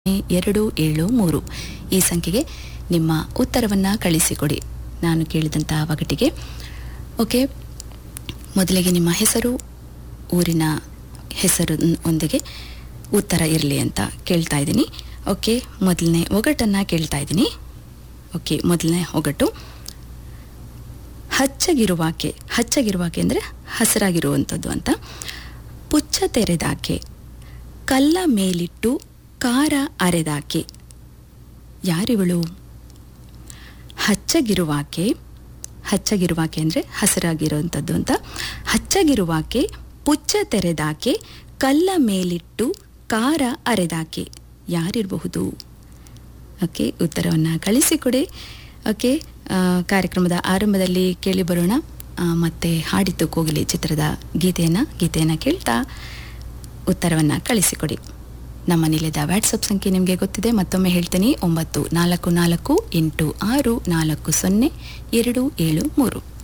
ಎರಡು ಏಳು ಮೂರು ಈ ಸಂಖ್ಯೆಗೆ ನಿಮ್ಮ ಉತ್ತರವನ್ನು ಕಳಿಸಿಕೊಡಿ ನಾನು ಕೇಳಿದಂತಹ ಒಗಟಿಗೆ ಓಕೆ ಮೊದಲಿಗೆ ನಿಮ್ಮ ಹೆಸರು ಊರಿನ ಹೆಸರು ಒಂದಿಗೆ ಉತ್ತರ ಇರಲಿ ಅಂತ ಕೇಳ್ತಾ ಇದ್ದೀನಿ ಓಕೆ ಮೊದಲನೇ ಒಗಟನ್ನು ಕೇಳ್ತಾ ಇದ್ದೀನಿ ಓಕೆ ಮೊದಲನೇ ಒಗಟು ಹಚ್ಚಗಿರುವಾಕೆ ಹಚ್ಚಗಿರುವಾಕೆ ಅಂದರೆ ಹಸಿರಾಗಿರುವಂಥದ್ದು ಅಂತ ಪುಚ್ಚ ತೆರೆದಾಕೆ ಕಲ್ಲ ಮೇಲಿಟ್ಟು ಕಾರ ಅರೆದಾಕೆ ಯಾರಿವಳು ಹಚ್ಚಗಿರುವಾಕೆ ಹಚ್ಚಗಿರುವಾಕೆ ಅಂದರೆ ಹಸಿರಾಗಿರುವಂಥದ್ದು ಅಂತ ಹಚ್ಚಗಿರುವಾಕೆ ಪುಚ್ಚ ತೆರೆದಾಕೆ ಕಲ್ಲ ಮೇಲಿಟ್ಟು ಕಾರ ಅರೆದಾಕೆ ಯಾರಿರಬಹುದು ಓಕೆ ಉತ್ತರವನ್ನು ಕಳಿಸಿಕೊಡಿ ಓಕೆ ಆ, ಕಾರ್ಯಕ್ರಮದ ಆರಂಭದಲ್ಲಿ ಕೇಳಿ ಬರೋಣ ಆ, ಮತ್ತೆ ಹಾಡಿತು ಕೋಗಿಲೆ ಚಿತ್ರದ ಗೀತೆಯನ್ನು ಗೀತೆಯನ್ನು ಕೇಳ್ತಾ ಉತ್ತರವನ್ನು ಕಳಿಸಿಕೊಡಿ ನಮ್ಮ ನಿಲಯದ ವಾಟ್ಸಪ್ ಸಂಖ್ಯೆ ನಿಮಗೆ ಗೊತ್ತಿದೆ ಮತ್ತೊಮ್ಮೆ ಹೇಳ್ತೀನಿ ಒಂಬತ್ತು ನಾಲ್ಕು ನಾಲ್ಕು ಎಂಟು ಆರು ನಾಲ್ಕು ಸೊನ್ನೆ ಎರಡು ಏಳು ಮೂರು